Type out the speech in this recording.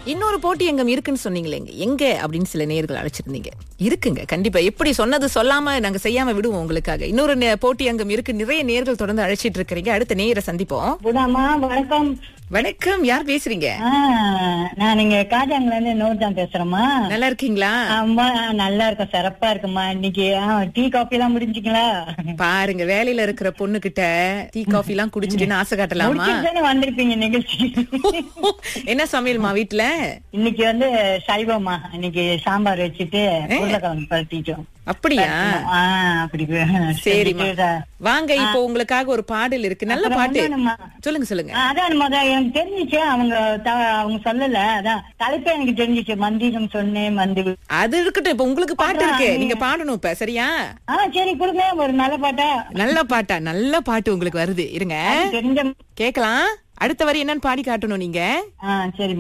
இன்னொரு போட்டி எங்கம் இருக்குன்னு சொன்னீங்களேங்க எங்க அப்படின்னு சில நேயர்கள் அழைச்சிருந்தீங்க இருக்குங்க கண்டிப்பா எப்படி சொன்னது சொல்லாம நாங்க செய்யாம விடுவோம் உங்களுக்காக இன்னொரு நே- போட்டி அங்கம் இருக்கு நிறைய நேயர்கள் தொடர்ந்து அழைச்சிட்டு இருக்கிறீங்க அடுத்த நேயரை சந்திப்போம் புதாமா வணக்கம் வணக்கம் யார் பேசுறீங்க ஆ, நான் நீங்க காஜாங்கல இருந்து நூர்ஜான் பேசுறேம்மா நல்லா இருக்கீங்களா ஆமா நல்லா இருக்கும் சிறப்பா இருக்குமா இன்னைக்கு ஆ, டீ காபி எல்லாம் முடிஞ்சுங்களா பாருங்க வேலையில இருக்கிற பொண்ணு கிட்ட டீ காஃபி எல்லாம் குடிச்சிட்டுன்னு ஆசை காட்டலாமா முடிச்சுட்டு தானே வந்திருப்பீங்க நிகழ்ச்சி என்ன சமையல்மா வீட்ல இன்னைக்கு வந்து சைவமா இன்னைக்கு சாம்பார் வச்சுட்டு உருளைக்கிழங்கு பரட்டிட்டோம் அப்படியா ஆ, அப்படி சரிம்மா செஞ்சுட்டு, வாங்க இப்போ உங்களுக்காக ஒரு பாடல் இருக்கு நல்ல அப்புறம் பாட்டு இன்னொன்னுமா. சொல்லுங்க சொல்லுங்க ஆ, அதான் நம்ம அதான் எனக்கு தெரிஞ்சிச்சு அவங்க த- அவங்க சொல்லல அதான் தலைப்பே எனக்கு தெரிஞ்சிச்சு மந்திரம் சொன்னேன் மந்தி அது இருக்கட்டும் இப்ப உங்களுக்கு பாட்டு இருக்கு நீங்க பாடணும் இப்ப சரியா ஆ சரி கொடுங்க ஒரு நல்ல பாட்டா நல்ல பாட்டா நல்ல பாட்டு உங்களுக்கு வருது இருங்க தெரிஞ்ச கேக்கலாம் அடுத்த வரி என்னன்னு பாடி காட்டணும் நீங்க ஆ சரி